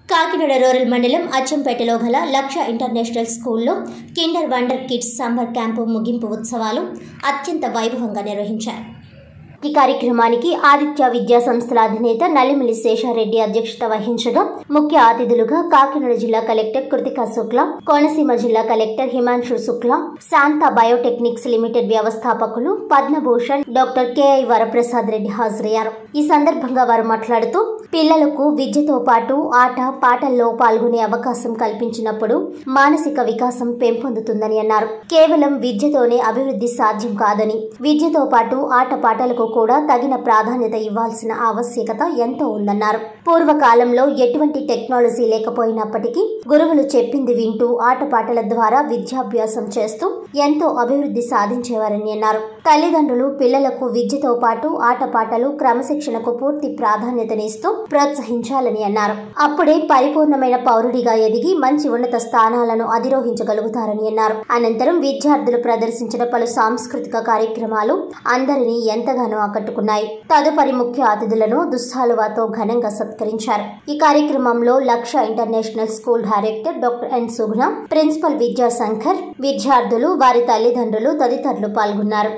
Kakinada rural మండలం అచ్చంపేటలో గల లక్ష ఇంటర్నేషనల్ స్కూల్లో kinder wonder kids summer camp ముగింపు ఉత్సవాలు అత్యంత వైభవంగా నిర్వహించారు ఈ కార్యక్రమానికి ఆదిత్య విద్యా సంస్థల అధినేత నల్లిమిల్లి శేషారెడ్డి అధ్యక్షత వహించగా ముఖ్య అతిథులుగా కాకినాడ జిల్లా కలెక్టర్ కృతికా శుక్లా కోనసీమ జిల్లా collector Himanshu Shukla Shantha biotechnics limited వ్యవస్థాపకులు పద్మభూషణ్ డాక్టర్ కెఐ వరప్రసాద్ రెడ్డి హాజరయ్యారు ఈ సందర్భంగా వారు మాట్లాడుతూ పిల్లలకు విద్యతో పాటు ఆట పాటల్లో పాల్గొనే అవకాశం కల్పించినప్పుడు మానసిక వికాసం పెంపొందుతుందని అన్నారు కేవలం విద్యతోనే అభివృద్ధి సాధ్యం కాదని విద్యతో పాటు ఆట పాటలకు కూడా తగిన ప్రాధాన్యత ఇవ్వాల్సిన ఆవశ్యకత ఎంతో ఉందన్నారు పూర్వకాలంలో ఎటువంటి టెక్నాలజీ లేకపోయినప్పటికీ గురువులు చెప్పింది వింటూ ఆటపాటల ద్వారా విద్యాభ్యాసం చేస్తూ ఎంతో అభివృద్ధి సాధించేవారని అన్నారు తల్లిదండ్రులు పిల్లలకు విద్యతో పాటు ఆటపాటలు క్రమశిక్షణకు పూర్తి ప్రాధాన్యతనిస్తూ ప్రోత్సహించాలని అన్నారు అప్పుడే పరిపూర్ణమైన పౌరుడిగా ఎదిగి మంచి ఉన్నత స్థానాలను అధిరోహించగలుగుతారని అన్నారు అనంతరం విద్యార్థులు ప్రదర్శించిన పలు సాంస్కృతిక కార్యక్రమాలు అందరినీ ఎంతగానో ఆకట్టుకున్నాయి తదుపరి ముఖ్య అతిథులను దుస్సాలువాతో ఘనంగా సత్కరించారు ఈ కార్యక్రమంలో Laksha international school director doctor N Suguna principal Vidyashankar విద్యార్థులు వారి తల్లిదండ్రులు తదితరులు పాల్గొన్నారు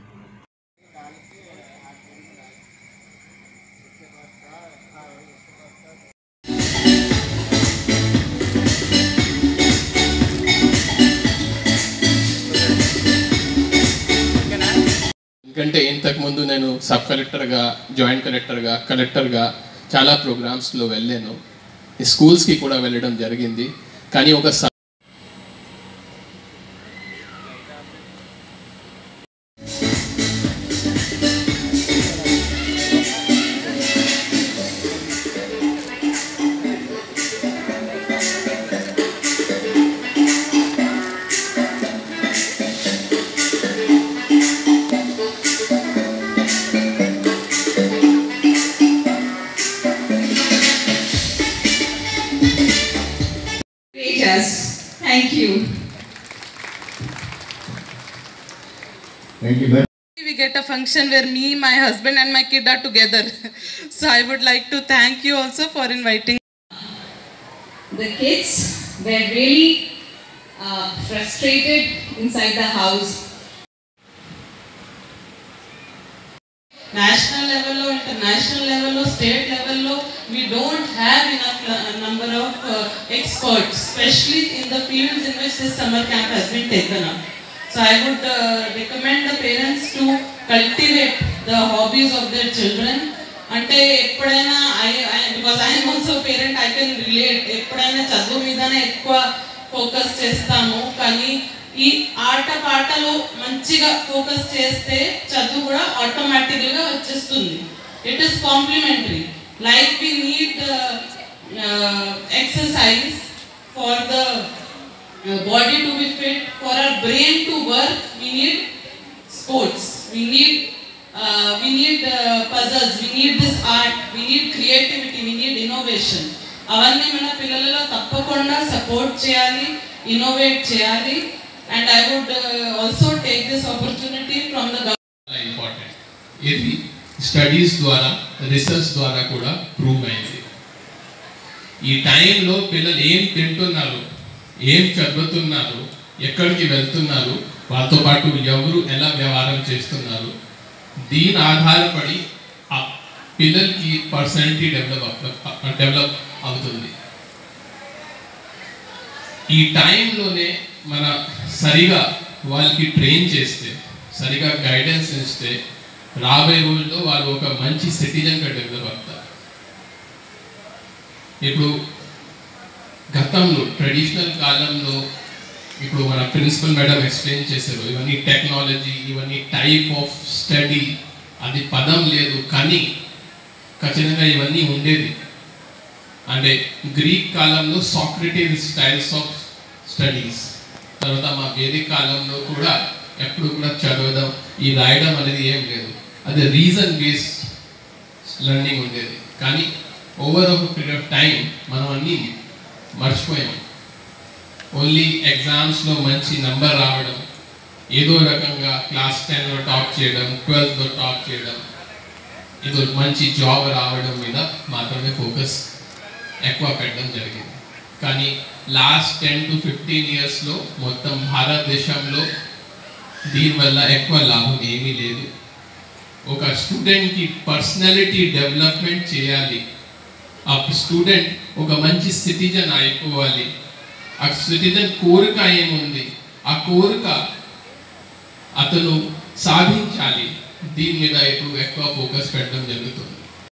ఎందుకంటే ఇంతకుముందు నేను సబ్ కలెక్టర్గా జాయింట్ కలెక్టర్గా కలెక్టర్గా చాలా ప్రోగ్రామ్స్లో వెళ్ళాను ఈ స్కూల్స్కి కూడా వెళ్ళడం జరిగింది కానీ ఒక స- Great us. Thank you. Thank you very we get a function where me, my husband, and my kid are together. so I would like to thank you also for inviting. The kids were really uh, frustrated inside the house. National level or international level or state level, or we don't have enough uh, number of uh, experts, especially in the fields in which this summer camp has been taken up. So I would uh, recommend the parents to cultivate the hobbies of their children. అంటే ఎప్పుడైనా I because I'm also parent I can relate ఎప్పుడైనా చదువు మీదనే ఎక్కువ focus చేస్తాము కానీ ఈ ఆట పాటలు మంచిగా ఫోకస్ చేస్తే చదువు కూడా ఆటోమేటిక్గా వచ్చేస్తుంది it is complimentary like we need exercise for the body to be fit, for our brain to work, we need sports. We need uh, we need uh, puzzles. We need this art. We need creativity. We need innovation. అవన్నీ మన పిల్లలలో తప్పకుండా support చేయాలి innovate చేయాలి and I would also take this opportunity from the చాలా important ఇది studies ద్వారా research ద్వారా కూడా ప్రూవ్ అయింది ఈ టైంలో పిల్లలు ఏం తింటున్నారు ఏం చదువుతున్నారు ఎక్కడికి వెళ్తున్నారు వాళ్ళతో పాటు ఎవరు ఎలా వ్యవహారం చేస్తున్నారు దీని ఆధారపడి ఆ పిల్లలకి పర్సనాలిటీ డెవలప్ డెవలప్ అవుతుంది ఈ టైంలోనే మన సరిగా వాళ్ళకి ట్రైన్ చేస్తే సరిగా గైడెన్స్ ఇస్తే రాబోయే రోజుల్లో వాళ్ళు ఒక మంచి సిటిజన్గా డెవలప్ అవుతారు ఇప్పుడు గతంలో ట్రెడిషనల్ కాలంలో ఇప్పుడు మన ప్రిన్సిపల్ మేడం ఎక్స్ప్లెయిన్ చేశారు ఇవన్నీ టెక్నాలజీ ఇవన్నీ టైప్ ఆఫ్ స్టడీ అది పదం లేదు కానీ ఖచ్చితంగా ఇవన్నీ ఉండేది అంటే గ్రీక్ కాలంలో సాక్రటీస్ స్టైల్స్ ఆఫ్ స్టడీస్ తర్వాత మా వేదిక కాలంలో కూడా ఎప్పుడు కూడా చదవడం ఈ రాయడం అనేది ఏం లేదు అది రీజన్ బేస్డ్ లెర్నింగ్ ఉండేది కానీ ఓవర్ ఒక పీరియడ్ ఆఫ్ టైం మనం అన్నీ మర్చిపోయాం ఓన్లీ ఎగ్జామ్స్లో మంచి నంబర్ రావడం ఏదో రకంగా క్లాస్ టెన్లో టాప్ చేయడం ట్వెల్త్లో టాప్ చేయడం ఏదో మంచి జాబ్ రావడం మీద మాత్రమే ఫోకస్ ఎక్కువ పెట్టడం జరిగింది కానీ లాస్ట్ టెన్ టు ఫిఫ్టీన్ ఇయర్స్లో మొత్తం భారతదేశంలో దీనివల్ల ఎక్కువ లాభం ఏమీ లేదు ఒక స్టూడెంట్కి పర్సనాలిటీ డెవలప్మెంట్ చేయాలి ఆ స్టూడెంట్ ఒక మంచి సిటిజన్ అయిపోవాలి ఆ సిటిజన్ కోరిక ఏముంది ఆ కోరిక అతను సాధించాలి దీని మీద ఇప్పుడు ఎక్కువ ఫోకస్ పెట్టడం జరుగుతుంది